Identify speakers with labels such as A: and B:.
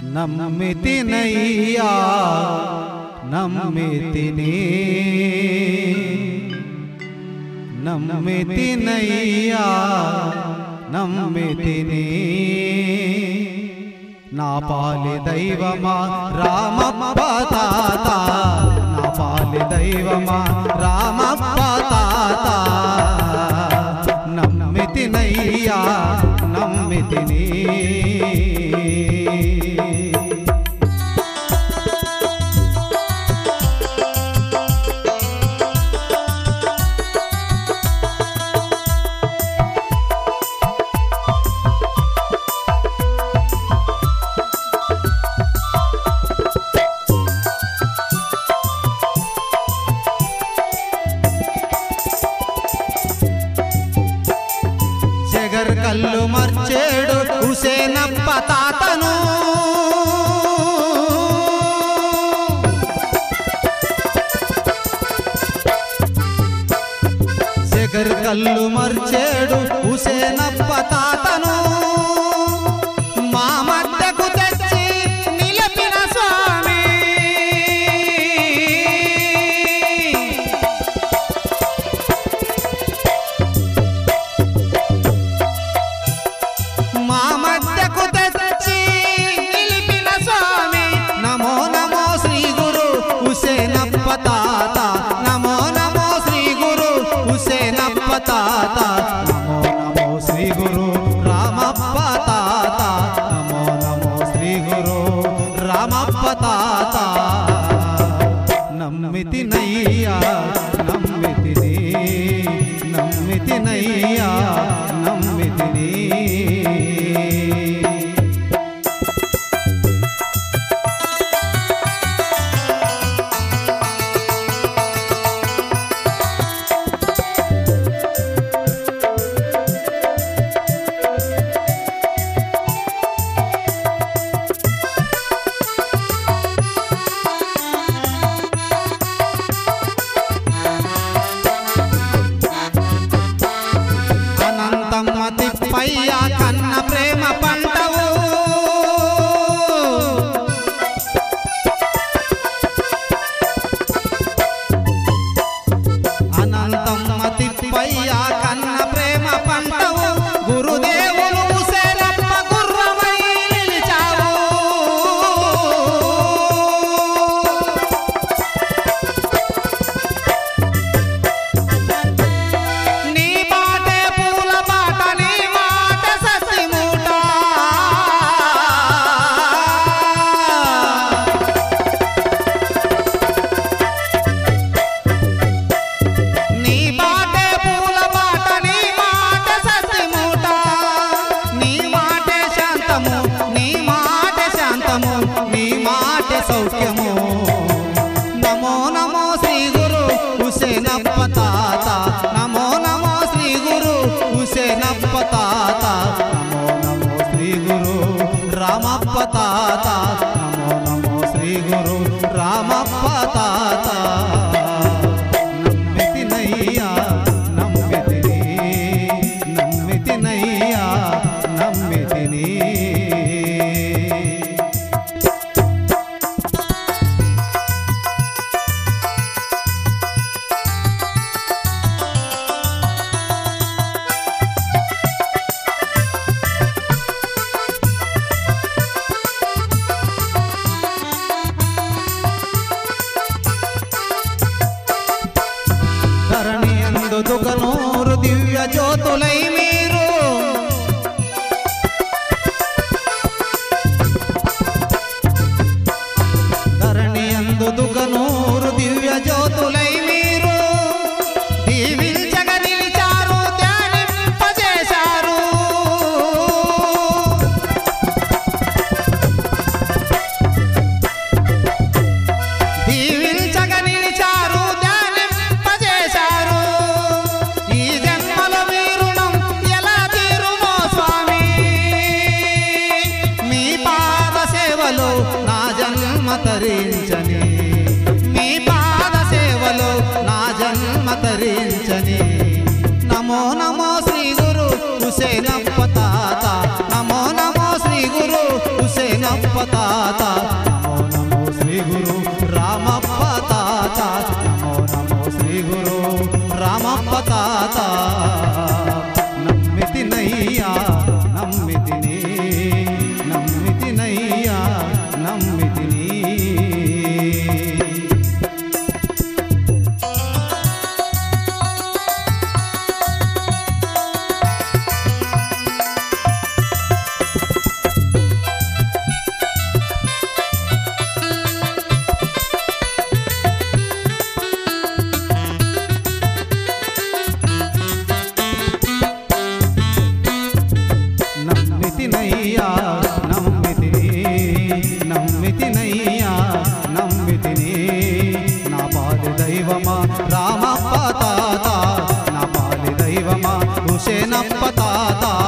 A: నమ్మితినయ్యా నమ్మితిని నమ్మితినయ్యా నమ్మితిని నా పాలి దైవమా రామప్ప తాత నా పాలి దైవమా రామప్ప తాత నమ్మితినయ్యా నమ్మితిని జగర్ కల్లు మర్చేడు హుసేనప్ప తాతను జగర్ కల్లు మర్చేడు హుసేనప్ప తాతను మా మద్దకు తెచ్చి నిలపిన స్వామి మా మధ్యకు తెచ్చి నిలిపిన స్వామి నమో నమో శ్రీ గురు హుసేనప్ప తాత నమో నమో శ్రీ గురు హుసేనప్ప తాత నమో నమో శ్రీ గురు రామప్ప తాత నమో నమో శ్రీ గురు రామప్ప తాత నమ్మితినయ్యా నమ్మితిని నమ్మితినయ్యా నమ్మితిని అనంతమ్మ తిప్పయ్య కన్న ప్రేమ పంటవు అనంతమ్మ తిప్పయ్య కన్న ప్రేమ పంటవు గురుదేవులు హుసేనప్ప గుర్రమై నిలిచావు నీ బాటే పూల బాట నీ మాట ససి మూట నీ బాటే పూల బాట నీ మాట ససి మూట నీ మాటే శాంతము నీ మాట శాంతము నీ మాట సౌఖ్యము నమో నమో శ్రీ గురు హుసేనప్ప తాత నమో నమో శ్రీ గురు హుసేనప్ప తాత నమో నమో శ్రీ గురు రామప్ప తాత నమో నమో శ్రీ గురు రామప్ప తాత నమ్మితినయ్యా నమ్మితిని నమ్మితినయ్యా నమ్మితిని ధరణి ఎందు దుగనూరు దివ్య జ్యోతులై మీరు ధరణి ఎందు దుగనూరు దివ్య జ్యోతులై మీరు దీవించగ నిలిచారు ధ్యానింపజేశారు దీవించగ నిలిచారు ధ్యానింపజేశారు ఈ జన్మల మీ రుణం ఎలా తీరునో స్వామి మీ పాద సేవలో నా జన్మ తరించని మీ పాద సేవలో నా జన్మ తరించని నమో నమో శ్రీ గురు హుసేనప్ప తాత నమో నమో శ్రీ గురు హుసేనప్ప
B: తాత నమో నమో శ్రీ గురు రామప్ప తాత నమో నమో శ్రీ గురు రామప్ప తాత నమ్మితినయ్యా నమ్మితిని నమ్మితినయ్యా నమ్మితిని నమ్మితినయ్యా నమ్మితిని నమ్మితినయ్యా నమ్మితిని నా పాలి దైవమా రామప్ప తాత నా పాలి దైవమా హుసేనప్ప తాత